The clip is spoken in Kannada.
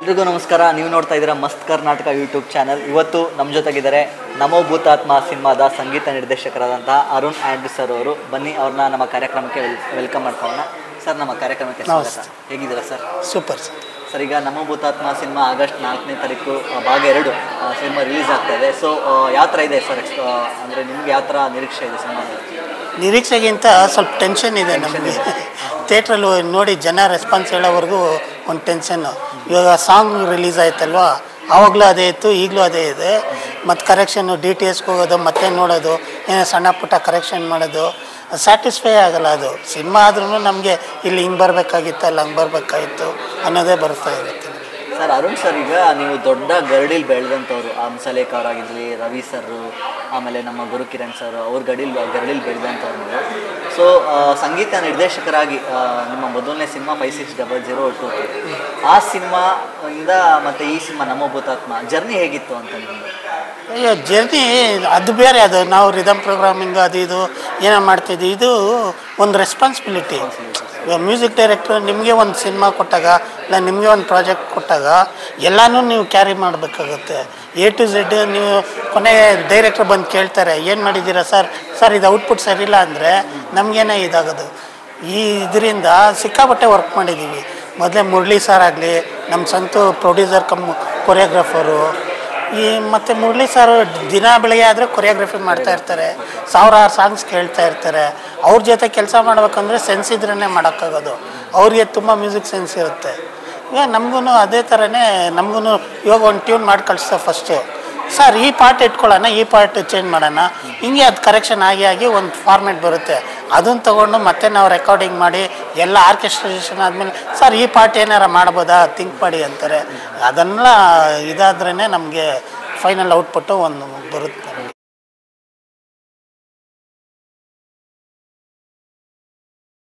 ಎಲ್ರಿಗೂ ನಮಸ್ಕಾರ ನೀವು ನೋಡ್ತಾ ಇದ್ದೀರಾ ಮಸ್ತ್ ಕರ್ನಾಟಕ ಯೂಟ್ಯೂಬ್ ಚಾನಲ್ ಇವತ್ತು ನಮ್ಮ ಜೊತೆಗಿದ್ದಾರೆ ನಮೋ ಭೂತಾತ್ಮ ಸಿನಿಮಾದ ಸಂಗೀತ ನಿರ್ದೇಶಕರಾದಂತಹ ಅರುಣ್ ಆ್ಯಂಡ್ ಸರ್ ಅವರು ಬನ್ನಿ ಅವ್ರನ್ನ ನಮ್ಮ ಕಾರ್ಯಕ್ರಮಕ್ಕೆ ವೆಲ್ ವೆಲ್ಕಮ್ ಮಾಡ್ಕೊಳ್ಳೋಣ ಸರ್ ನಮ್ಮ ಕಾರ್ಯಕ್ರಮಕ್ಕೆ ಸ್ವಾಗತ ಹೇಗಿದ್ದೀರಾ ಸರ್ ಸೂಪರ್ ಸರ್ ಸರ್ ಈಗ ನಮ್ಮ ಭೂತಾತ್ಮ ಸಿನಿಮಾ ಆಗಸ್ಟ್ ನಾಲ್ಕನೇ ತಾರೀಕು ಆ, ಭಾಗ ಎರಡು ಸಿನಿಮಾ ರಿಲೀಸ್ ಆಗ್ತಾ ಇದೆ ಸೊ ಯಾವ ಥರ ಇದೆ ಸರ್ ಅಂದರೆ ನಿಮ್ಗೆ ಯಾವ ಥರ ನಿರೀಕ್ಷೆ ಇದೆ ಸಿನಿಮಾ ನಿರೀಕ್ಷೆಗಿಂತ ಸ್ವಲ್ಪ ಟೆನ್ಷನ್ ಇದೆ ನಮಗೆ ಥಿಯೇಟ್ರಲ್ಲಿ ನೋಡಿ ಜನ ರೆಸ್ಪಾನ್ಸ್ ಹೇಳೋವರೆಗೂ ಒಂದು ಟೆನ್ಷನ್ನು ಇವಾಗ ಸಾಂಗ್ ರಿಲೀಸ್ ಆಯ್ತಲ್ವಾ ಆವಾಗಲೂ ಅದೇ ಇತ್ತು ಈಗಲೂ ಅದೇ ಇದೆ ಮತ್ತು ಕರೆಕ್ಷನ್ನು ಡಿ ಟಿ ಎಸ್ಗೆ ಹೋಗೋದು ಮತ್ತೆ ನೋಡೋದು ಏನೋ ಸಣ್ಣ ಪುಟ್ಟ ಕರೆಕ್ಷನ್ ಮಾಡೋದು ಸ್ಯಾಟಿಸ್ಫೈ ಆಗಲ್ಲ ಅದು ಸಿನಿಮಾ ಆದ್ರೂ ನಮಗೆ ಇಲ್ಲಿ ಹಿಂಗೆ ಬರಬೇಕಾಗಿತ್ತು ಅಲ್ಲಿ ಹಂಗೆ ಬರಬೇಕಾಗಿತ್ತು ಅನ್ನೋದೇ ಬರ್ತಾ ಇರುತ್ತೆ ಸರ್ ಅರುಣ್ ಸರ್ ಈಗ ನೀವು ದೊಡ್ಡ ಗರಡಿಲಿ ಬೆಳೆದಂಥವ್ರು ಹಂಸಲೇಖ ಅವರಾಗಿರಲಿ ರವಿ ಸರ್ ಆಮೇಲೆ ನಮ್ಮ ಗುರು ಕಿರಣ್ ಸರ್ ಅವ್ರ ಗಡಿಲ್ ಗರಡಿಲಿ ಬೆಳೆದಂಥವ್ರು ನೀವು ಸೊ ಸಂಗೀತ ನಿರ್ದೇಶಕರಾಗಿ ಆ, ನಿಮ್ಮ ಮೊದಲನೇ cinema five six double zero two ಆ ಸಿನಿಮಾ ಇಂದ ಮತ್ತು ಈ ಸಿನಿಮಾ ನಮ್ಮ ಭೂತಾತ್ಮ ಜರ್ನಿ ಹೇಗಿತ್ತು ಅಂತ ನಿಮ್ಮದು ಅಯ್ಯೋ ಜರ್ನಿ ಅದು ಬೇರೆ ಅದು ನಾವು ರಿದಮ್ ಪ್ರೋಗ್ರಾಮಿಂಗ್ ಅದು ಇದು ಏನೋ ಮಾಡ್ತಿದ್ವಿ ಇದು ಒಂದು ರೆಸ್ಪಾನ್ಸಿಬಿಲಿಟಿ ಇವಾಗ ಮ್ಯೂಸಿಕ್ ಡೈರೆಕ್ಟ್ರು ನಿಮಗೆ ಒಂದು ಸಿನಿಮಾ ಕೊಟ್ಟಾಗ ಇಲ್ಲ ನಿಮಗೆ ಒಂದು ಪ್ರಾಜೆಕ್ಟ್ ಕೊಟ್ಟಾಗ ಎಲ್ಲನೂ ನೀವು ಕ್ಯಾರಿ ಮಾಡಬೇಕಾಗುತ್ತೆ ಎ ಟು ಝೆಡ್ ನೀವು ಕೊನೆಗೆ ಡೈರೆಕ್ಟ್ರ್ ಬಂದು ಕೇಳ್ತಾರೆ ಏನು ಮಾಡಿದ್ದೀರಾ ಸರ್ ಸರ್ ಇದು ಔಟ್ಪುಟ್ ಸರಿಯಿಲ್ಲ ಅಂದರೆ ನಮಗೇನೆ ಇದಾಗೋದು ಈ ಇದರಿಂದ ಸಿಕ್ಕಾಪಟ್ಟೆ ವರ್ಕ್ ಮಾಡಿದ್ದೀವಿ ಮೊದಲೇ ಮುರಳಿ ಸರ್ ಆಗಲಿ ನಮ್ಮ ಸ್ವಂತ ಪ್ರೊಡ್ಯೂಸರ್ ಕಮ್ ಕೊರಿಯೋಗ್ರಾಫರು ಈ ಮತ್ತು ಮುರಳಿ ಸರ್ ದಿನ ಬೆಳಗ್ಗೆ ಆದರೆ ಕೊರಿಯೋಗ್ರಫಿ ಮಾಡ್ತಾ ಇರ್ತಾರೆ ಸಾವಿರಾರು ಸಾಂಗ್ಸ್ ಕೇಳ್ತಾ ಇರ್ತಾರೆ ಅವ್ರ ಜೊತೆ ಕೆಲಸ ಮಾಡ್ಬೇಕಂದ್ರೆ ಸೆನ್ಸ್ ಇದ್ರೇ ಮಾಡೋಕ್ಕಾಗೋದು ಅವ್ರಿಗೆ ತುಂಬ ಮ್ಯೂಸಿಕ್ ಸೆನ್ಸ್ ಇರುತ್ತೆ ಇವಾಗ ನಮಗೂ ಅದೇ ಥರನೇ ನಮಗೂ ಇವಾಗ ಒಂದು ಟ್ಯೂನ್ ಮಾಡಿ ಕಳಿಸ್ತಾ ಫಸ್ಟು ಸರ್ ಈ ಪಾರ್ಟ್ ಇಟ್ಕೊಳ್ಳೋಣ ಈ ಪಾರ್ಟ್ ಚೇಂಜ್ ಮಾಡೋಣ ಹಿಂಗೆ ಅದು ಕರೆಕ್ಷನ್ ಆಗಿ ಆಗಿ ಒಂದು ಫಾರ್ಮೆಟ್ ಬರುತ್ತೆ ಅದನ್ನು ತೊಗೊಂಡು ಮತ್ತೆ ನಾವು ರೆಕಾರ್ಡಿಂಗ್ ಮಾಡಿ ಎಲ್ಲ ಆರ್ಕೆಸ್ಟ್ರೇಷನ್ ಆದಮೇಲೆ ಸರ್ ಈ ಪಾರ್ಟ್ ಏನಾರ ಮಾಡ್ಬೋದಾ ಥಿಂಕ್ ಮಾಡಿ ಅಂತಾರೆ ಅದನ್ನೆಲ್ಲ ಇದಾದ್ರೇ ನಮಗೆ ಫೈನಲ್ ಔಟ್ಪುಟ್ಟು ಒಂದು ಬರುತ್ತೆ ನಮಗೆ